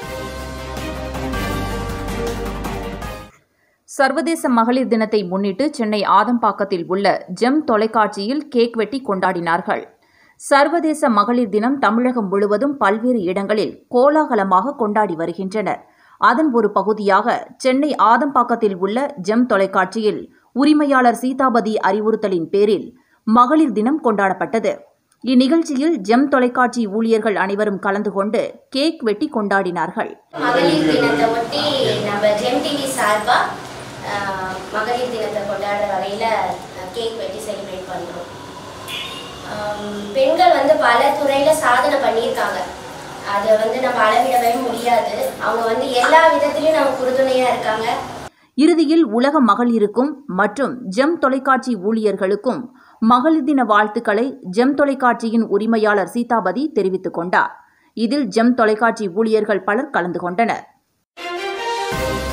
சர்வதேச மகளிர் தினத்தை முன்னிட்டு சென்னை ஆதம்பாக்கத்தில் உள்ள ஜெம் தொலைக்காட்சியில் கேக் வெட்டி கொண்டாடினார்கள் சர்வதேச மகளிர் தினம் தமிழகம் முழுவதும் பல்வேறு இடங்களில் கோலாகலமாக கொண்டாடி வருகின்றனர் அதன் ஒரு பகுதியாக சென்னை ஆதம்பாக்கத்தில் உள்ள ஜெம் தொலைக்காட்சியில் உரிமையாளர் சீதாபதி அறிவுறுத்தலின் பேரில் மகளிர் தினம் கொண்டாடப்பட்டது இந்நிகழ்ச்சியில் ஜெம் தொலைக்காட்சி ஊழியர்கள் அனைவரும் கலந்து கொண்டு கேக் வெட்டி கொண்டாடினார்கள் மகளிர் தினத்தை ஒட்டி நம்ம ஜெம் டிவி சார்பா ஆஹ், மகளிர் தினத்தை கொண்டாடுற வகையில் கேக் வெட்டி செலிப்ரேட் பண்ணுறோம் பெண்கள் வந்து பல துறையில் சாதனை பண்ணியிருக்காங்க அதை வந்து நம்ம அளவிடவே முடியாது அவங்க வந்து எல்லா விதத்துலையும் நமக்கு உறுதுணையாக இருக்காங்க இறுதியில் உலக மகளிருக்கும் மற்றும் ஜெம் தொலைக்காட்சி ஊழியர்களுக்கும் மகளிர் தின வாழ்த்துக்களை ஜெம் தொலைக்காட்சியின் உரிமையாளர் சீதாபதி தெரிவித்துக் கொண்டார் இதில் ஜெம் தொலைக்காட்சி ஊழியர்கள் பலர் கலந்து கொண்டனர்